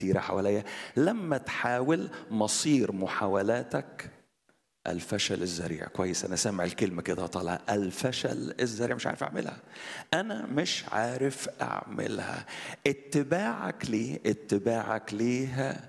كتيرة حواليا لما تحاول مصير محاولاتك الفشل الذريع كويس انا سامع الكلمه كده طالعه الفشل الذريع مش عارف اعملها انا مش عارف اعملها اتباعك ليه اتباعك ليها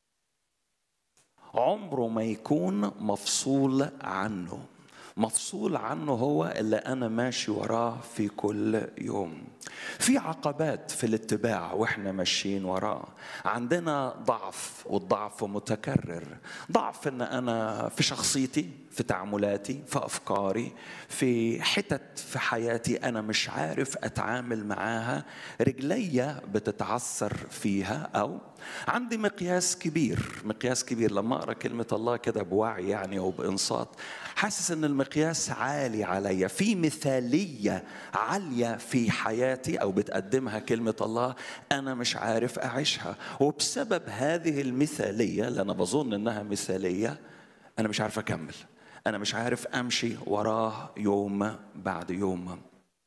عمره ما يكون مفصول عنه مفصول عنه هو اللي انا ماشي وراه في كل يوم في عقبات في الاتباع واحنا ماشيين وراه عندنا ضعف والضعف متكرر ضعف ان انا في شخصيتي في تعاملاتي في افكاري في حتت في حياتي انا مش عارف اتعامل معاها رجليا بتتعثر فيها او عندي مقياس كبير مقياس كبير لما اقرا كلمه الله كده بوعي يعني او بانصات حاسس ان المقياس عالي عليا في مثاليه عاليه في حياتي او بتقدمها كلمه الله انا مش عارف اعيشها وبسبب هذه المثاليه اللي انا بظن انها مثاليه انا مش عارف اكمل انا مش عارف امشي وراه يوم بعد يوم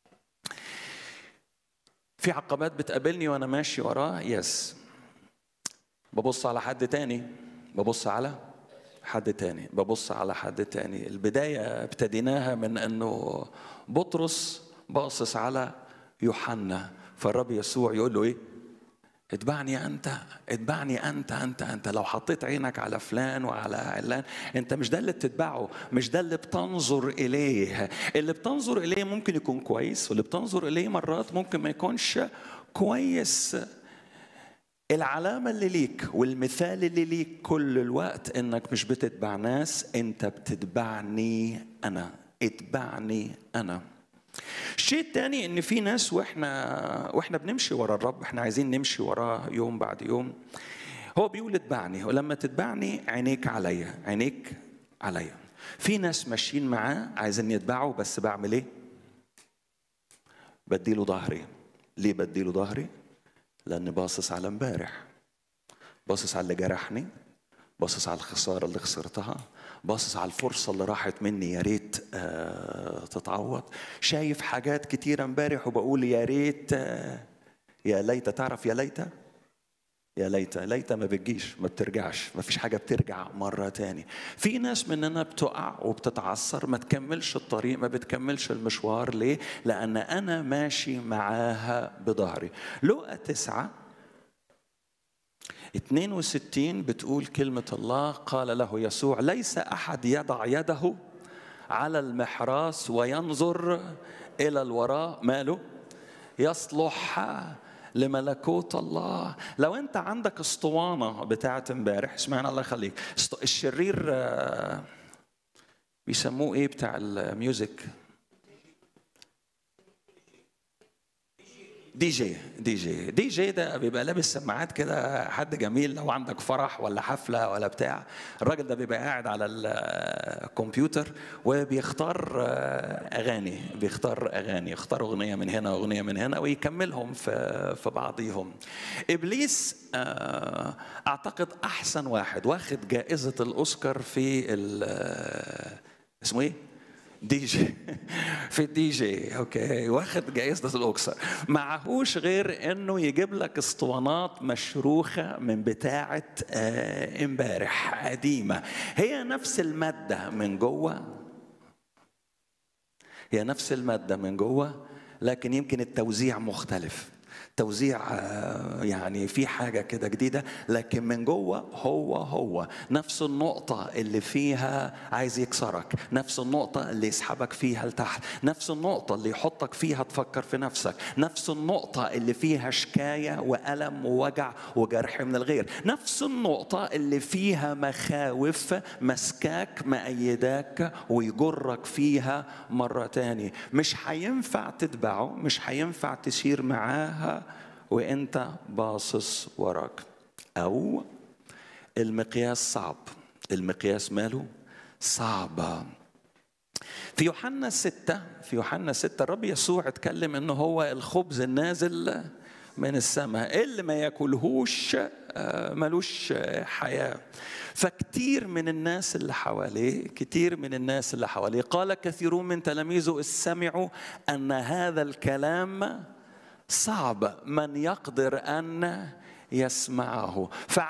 في عقبات بتقابلني وانا ماشي وراه يس ببص على حد تاني ببص على حد تاني ببص على حد تاني البداية ابتديناها من أنه بطرس باصص على يوحنا فالرب يسوع يقول له إيه اتبعني أنت اتبعني أنت أنت أنت لو حطيت عينك على فلان وعلى علان أنت مش ده اللي بتتبعه مش ده اللي بتنظر إليه اللي بتنظر إليه ممكن يكون كويس واللي بتنظر إليه مرات ممكن ما يكونش كويس العلامة اللي ليك والمثال اللي ليك كل الوقت انك مش بتتبع ناس انت بتتبعني انا اتبعني انا الشيء الثاني ان في ناس واحنا واحنا بنمشي ورا الرب احنا عايزين نمشي وراه يوم بعد يوم هو بيقول اتبعني ولما تتبعني عينيك عليا عينيك عليا في ناس ماشيين معاه عايزين يتبعوا بس بعمل ايه بديله ظهري ليه بديله ظهري لاني باصص على امبارح باصص على اللي جرحني باصص على الخساره اللي خسرتها باصص على الفرصه اللي راحت مني يا ريت آه تتعوض شايف حاجات كتيره امبارح وبقول يا ريت آه يا ليت تعرف يا ليت يا ليت ليت ما بتجيش ما بترجعش ما فيش حاجه بترجع مره تاني في ناس مننا بتقع وبتتعثر ما تكملش الطريق ما بتكملش المشوار ليه لان انا ماشي معاها بظهري لقى تسعة 62 بتقول كلمة الله قال له يسوع ليس أحد يضع يده على المحراس وينظر إلى الوراء ماله يصلح لملكوت الله لو انت عندك اسطوانه بتاعت امبارح اسمعنا الله يخليك الشرير بيسموه ايه بتاع الميوزك دي جي دي جي دي جي ده بيبقى لابس سماعات كده حد جميل لو عندك فرح ولا حفله ولا بتاع الراجل ده بيبقى قاعد على الكمبيوتر وبيختار اغاني بيختار اغاني يختار اغنيه من هنا واغنيه من هنا ويكملهم في في بعضيهم ابليس اعتقد احسن واحد واخد جائزه الاوسكار في اسمه ايه دي جي في الدي جي اوكي واخد جائزه الاوكسر معهوش غير انه يجيب لك اسطوانات مشروخه من بتاعه امبارح قديمه هي نفس الماده من جوه هي نفس الماده من جوه لكن يمكن التوزيع مختلف توزيع يعني في حاجه كده جديده لكن من جوه هو هو نفس النقطه اللي فيها عايز يكسرك نفس النقطه اللي يسحبك فيها لتحت نفس النقطه اللي يحطك فيها تفكر في نفسك نفس النقطه اللي فيها شكايه والم ووجع وجرح من الغير نفس النقطه اللي فيها مخاوف مسكاك مأيداك ويجرك فيها مره تاني مش هينفع تتبعه مش هينفع تسير معاها وانت باصص وراك او المقياس صعب المقياس ماله صعب في يوحنا ستة في يوحنا ستة الرب يسوع اتكلم انه هو الخبز النازل من السماء اللي ما ياكلهوش ملوش حياة فكتير من الناس اللي حواليه كتير من الناس اللي حواليه قال كثيرون من تلاميذه سمعوا أن هذا الكلام صعب من يقدر ان يسمعه